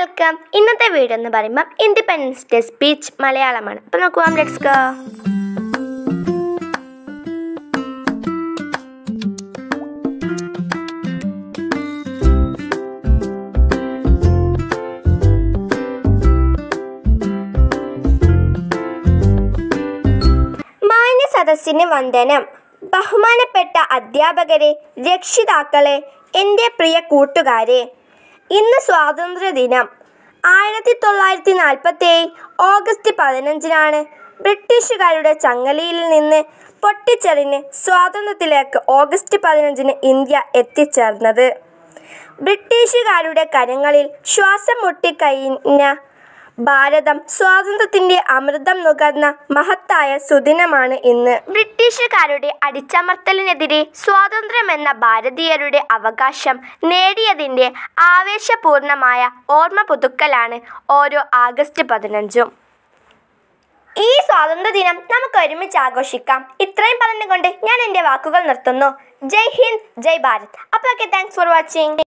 welcome ഇന്നത്തെ video എന്ന് പറയുമ്പോൾ ഇൻഡിപെൻഡൻസ് ഡേ സ്പീച്ച് മലയാളമാണ് അപ്പോൾ നമുക്ക് പോകാം ലെറ്റ്സ് ഗോ മാന്യ സദസ്സിന് വന്ദനം ബഹുമാനപ്പെട്ട അധ്യാപകരെ രക്ഷിതാക്കളെ എൻ്റെ പ്രിയ കൂട്ടുകാരെ ഇന്ന് സ്വാതന്ത്ര്യ ദിനം ആയിരത്തി തൊള്ളായിരത്തി നാൽപ്പത്തി ഏഴ് ഓഗസ്റ്റ് പതിനഞ്ചിനാണ് ബ്രിട്ടീഷുകാരുടെ ചങ്ങലയിൽ നിന്ന് പൊട്ടിച്ചെറിഞ്ഞ് സ്വാതന്ത്ര്യത്തിലേക്ക് ഓഗസ്റ്റ് പതിനഞ്ചിന് ഇന്ത്യ എത്തിച്ചേർന്നത് ബ്രിട്ടീഷുകാരുടെ കരങ്ങളിൽ ശ്വാസം മുട്ടിക്കഴിഞ്ഞ ഭാരതം സ്വാതന്ത്ര്യത്തിന്റെ അമൃതം നുകർന്ന മഹത്തായ സുദിനമാണ് ഇന്ന് ബ്രിട്ടീഷുകാരുടെ അടിച്ചമർത്തലിനെതിരെ സ്വാതന്ത്ര്യമെന്ന ഭാരതീയരുടെ അവകാശം നേടിയതിന്റെ ആവേശപൂർണമായ ഓർമ്മ പുതുക്കലാണ് ഓരോ ആഗസ്റ്റ് പതിനഞ്ചും ഈ സ്വാതന്ത്ര്യ ദിനം നമുക്ക് ഒരുമിച്ച് ആഘോഷിക്കാം ഇത്രയും പറഞ്ഞുകൊണ്ട് ഞാൻ എൻ്റെ വാക്കുകൾ നിർത്തുന്നു ജയ് ഹിന്ദ് ജയ് ഭാരത് അപ്പോൾ ഓക്കെ താങ്ക്സ് ഫോർ വാച്ചിങ്